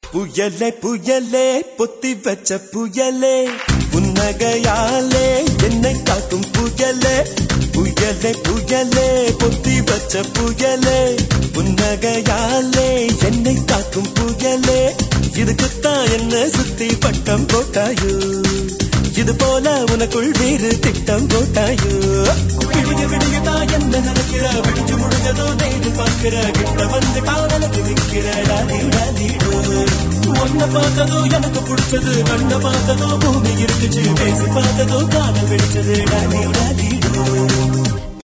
புயலே புயலே பொத்தி வச்ச புயலே புன்னகையாலே என்னை காக்கும் புயலே புயலே புயலே பொத்தி வச்ச புயலே புன்னகையாலே என்னை காக்கும் புயலே இதுக்குத்தான் என்ன சுத்தி பட்டம் போட்டாயோ இது போல உனக்குள் வேறு திட்டம் போட்டாயோ விடிய விடியதான் என்ன நினைக்கிற விடிஞ்சு முடிஞ்சதோ நெய்து பார்க்கிற கிட்ட வந்து காதலுக்கு நிற்கிற டாலி டாலிடோ ஒன்ன பார்த்ததோ எனக்கு பிடிச்சது கண்ண பார்த்ததோ பூமி இருக்குச்சு பேசி பார்த்ததோ காதல் வெடிச்சது டாலி டாலிடோ